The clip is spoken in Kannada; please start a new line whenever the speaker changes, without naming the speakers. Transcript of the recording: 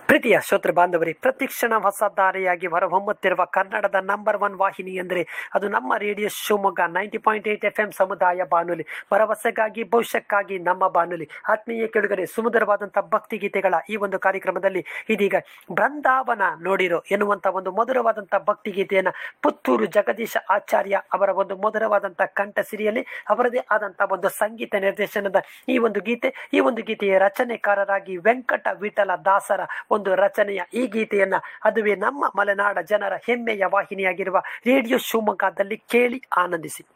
ಪ್ರೀತಿಯ ಶ್ರೋತೃ ಬಾಂಧವರೇ ಪ್ರತಿಕ್ಷಣ ಹೊಸ ದಾರಿಯಾಗಿ ಹೊರಹೊಮ್ಮುತ್ತಿರುವ ಕನ್ನಡದ ನಂಬರ್ ಒನ್ ವಾಹಿನಿ ಎಂದರೆ ಅದು ನಮ್ಮ radio Shivamogga ninety point eight F M ಸಮುದಾಯ ಬಾನುಲಿ ಭರವಸೆಗಾಗಿ ಭವಿಷ್ಯಕ್ಕಾಗಿ ನಮ್ಮ ಬಾನುಲಿ ಆತ್ಮೀಯ ಕೆಳಗಡೆ ಸುಮಧುರವಾದಂಥ ಭಕ್ತಿ ಗೀತೆಗಳ ಈ ಒಂದು ಕಾರ್ಯಕ್ರಮದಲ್ಲಿ ಇದೀಗ ಬೃಂದಾವನ ನೋಡಿರೋ ಎನ್ನುವಂಥ ಒಂದು ಮಧುರವಾದಂಥ ಭಕ್ತಿ ಗೀತೆಯನ್ನು ಪುತ್ತೂರು ಜಗದೀಶ ಆಚಾರ್ಯ ಅವರ ಒಂದು ಮಧುರವಾದಂಥ ಕಂಠ ಸಿರಿಯಲ್ಲಿ ಅವರದೇ ಆದಂಥ ಒಂದು ಸಂಗೀತ ನಿರ್ದೇಶನದ ಈ ಒಂದು ಗೀತೆ ಈ ಒಂದು ಗೀತೆಯ ರಚನೆಕಾರರಾಗಿ ವೆಂಕಟ ವಿಠಲ ದಾಸರ ಒಂದು ರಚನೆಯ ಈ ಗೀತೆಯನ್ನ ಅದುವೇ ನಮ್ಮ ಮಲೆನಾಡ ಜನರ ಹೆಮ್ಮೆಯ ವಾಹಿನಿಯಾಗಿರುವ ರೇಡಿಯೋ ಶಿವಮೊಗ್ಗದಲ್ಲಿ ಕೇಳಿ ಆನಂದಿಸಿ